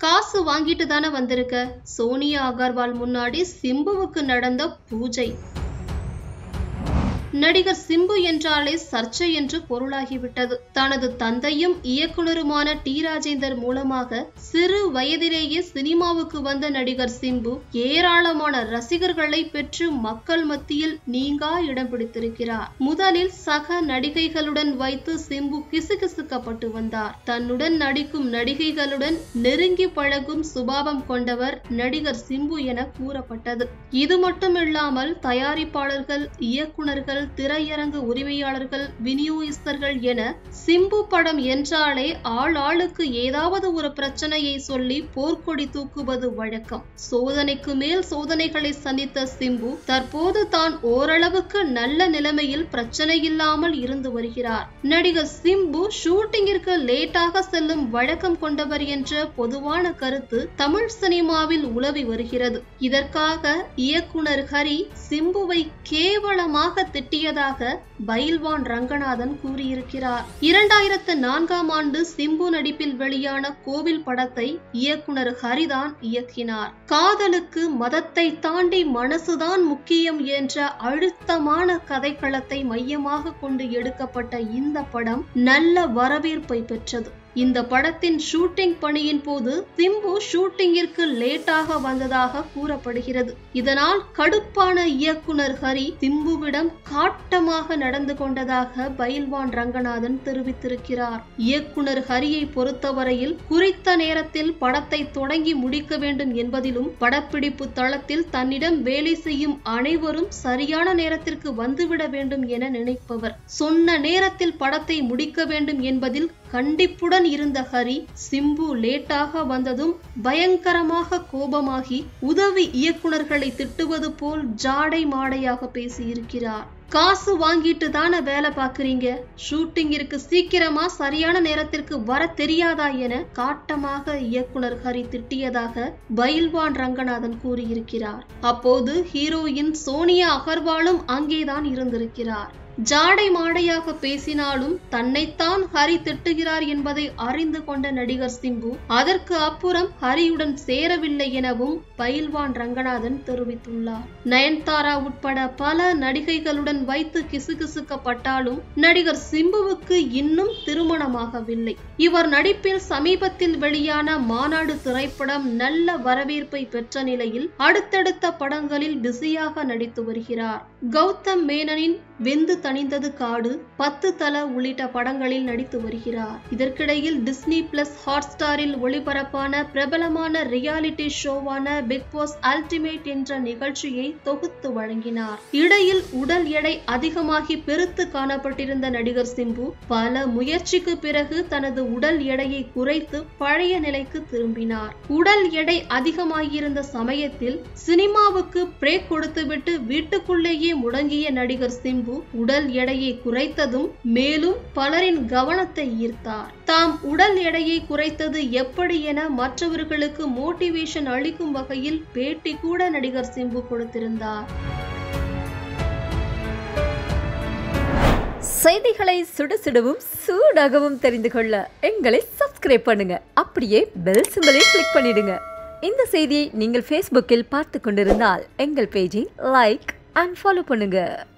காசு வாங்கிட்டு தானே வந்திருக்க சோனியா அகர்வால் முன்னாடி சிம்புவுக்கு நடந்த பூஜை நடிகர் சிம்பு என்றாலே சர்ச்சை என்று பொருளாகிவிட்டது தனது தந்தையும் இயக்குனருமான டி ராஜேந்தர் மூலமாக சிறு வயதிலேயே சினிமாவுக்கு வந்த நடிகர் சிம்பு ஏராளமான ரசிகர்களை பெற்று மக்கள் மத்தியில் நீங்கா இடம் பிடித்திருக்கிறார் முதலில் சக நடிகைகளுடன் வைத்து சிம்பு கிசுகிசுக்கப்பட்டு வந்தார் தன்னுடன் நடிக்கும் நடிகைகளுடன் நெருங்கி பழகும் சுபாவம் கொண்டவர் நடிகர் சிம்பு என கூறப்பட்டது இது மட்டுமில்லாமல் தயாரிப்பாளர்கள் இயக்குனர்கள் திரையரங்கு உரிமையாளர்கள் விநியோகிஸ்தர்கள் என சிம்பு படம் என்றாலே ஆள் ஆளுக்கு ஏதாவது ஒரு பிரச்சனையை சொல்லி போர்க்கொடி தூக்குவது வழக்கம் சோதனைக்கு மேல் சோதனைகளை சந்தித்த சிம்பு தற்போது தான் ஓரளவுக்கு நல்ல நிலைமையில் பிரச்சனை இல்லாமல் இருந்து வருகிறார் நடிகர் சிம்பு ஷூட்டிங்கிற்கு லேட்டாக செல்லும் வழக்கம் கொண்டவர் என்ற பொதுவான கருத்து தமிழ் சினிமாவில் உலவி வருகிறது இதற்காக இயக்குனர் ஹரி சிம்புவை கேவலமாக திட்டியதாக பயில்வான் ரங்கநாதன் கூறியிருக்கிறார் இரண்டாயிரத்து நான்காம் ஆண்டு சிம்பு நடிப்பில் வெளியான கோவில் படத்தை இயக்குனர் ஹரிதான் இயக்கினார் காதலுக்கு மதத்தை தாண்டி மனசுதான் முக்கியம் என்ற அழுத்தமான கதைக்களத்தை மையமாக கொண்டு எடுக்கப்பட்ட இந்த படம் நல்ல வரவேற்பை பெற்றது இந்த படத்தின் ஷூட்டிங் பணியின் போது சிம்பு ஷூட்டிங்கிற்கு லேட்டாக வந்ததாக கூறப்படுகிறது இதனால் கடுப்பான இயக்குனர் ஹரி சிம்புவிடம் காட்டமாக நடந்து கொண்டதாக பயில்வான் ரங்கநாதன் தெரிவித்திருக்கிறார் இயக்குனர் ஹரியை பொறுத்தவரையில் குறித்த நேரத்தில் படத்தை தொடங்கி முடிக்க வேண்டும் என்பதிலும் படப்பிடிப்பு தளத்தில் தன்னிடம் வேலை செய்யும் அனைவரும் சரியான நேரத்திற்கு வந்துவிட வேண்டும் என நினைப்பவர் சொன்ன நேரத்தில் படத்தை முடிக்க வேண்டும் என்பதில் கண்டிப்புடன் இருந்த ஹரி சிம்பு லேட்டாக வந்ததும் பயங்கரமாக கோபமாகி உதவி இயக்குனர்களை திட்டுவது போல் ஜாடை மாடையாக பேசியிருக்கிறார் காசு வாங்கிட்டு தானே வேலை பாக்குறீங்க ஷூட்டிங்கிற்கு சீக்கிரமா சரியான நேரத்திற்கு வர தெரியாதா என காட்டமாக இயக்குனர் ஹரி திட்டியதாக பயில்வான் ரங்கநாதன் கூறியிருக்கிறார் அப்போது ஹீரோயின் சோனியா அகர்வாலும் அங்கேதான் இருந்திருக்கிறார் ஜாடை மாடையாக பேசினாலும் தன்னைத்தான் ஹரி திட்டுகிறார் என்பதை அறிந்து கொண்ட நடிகர் சிம்பு அதற்கு அப்புறம் ஹரியுடன் சேரவில்லை எனவும் பயில்வான் ரங்கநாதன் தெரிவித்துள்ளார் நயன்தாரா உட்பட பல நடிகைகளுடன் வைத்து கிசுகிசுக்கப்பட்டாலும் நடிகர் சிம்புவுக்கு இன்னும் திருமணமாகவில்லை இவர் நடிப்பில் சமீபத்தில் வெளியான மாநாடு திரைப்படம் நல்ல வரவேற்பை பெற்ற நிலையில் அடுத்தடுத்த படங்களில் பிஸியாக நடித்து வருகிறார் கௌதம் மேனனின் வெந்து தணிந்தது காடு பத்து தல உள்ளிட்ட படங்களில் நடித்து வருகிறார் இதற்கிடையில் டிஸ்னி பிளஸ் ஹாட் ஸ்டாரில் ஒளிபரப்பான பிரபலமான ரியாலிட்டி ஷோவான பிக் பாஸ் அல்டிமேட் என்ற நிகழ்ச்சியை தொகுத்து வழங்கினார் இடையில் உடல் எடை அதிகமாகி பெருத்து காணப்பட்டிருந்த நடிகர் சிம்பு பல முயற்சிக்கு பிறகு தனது உடல் எடையை குறைத்து பழைய நிலைக்கு திரும்பினார் உடல் எடை அதிகமாகியிருந்த சமயத்தில் சினிமாவுக்கு பிரேக் கொடுத்துவிட்டு வீட்டுக்குள்ளேயே முடங்கிய நடிகர் சிம்பு உடல் எடையை குறைத்ததும் மேலும் பலரின் கவனத்தை ஈர்த்தார் தாம் உடல் எடையை குறைத்தது எப்படி என மற்றவர்களுக்கு மோட்டிவேஷன் அளிக்கும் வகையில் பேட்டி கூட நடிகர் சிம்பு கொடுத்திருந்தார் செய்திகளை சுட சுடவும் சூடாகவும் தெரிந்து கொள்ள எங்களை சப்ஸ்கிரைப் பண்ணுங்க அப்படியே பெல் சிம்பலை கிளிக் பண்ணிடுங்க இந்த செய்தியை நீங்கள் ஃபேஸ்புக்கில் பார்த்து கொண்டிருந்தால் எங்கள் பேஜை லைக் அண்ட் ஃபாலோ பண்ணுங்க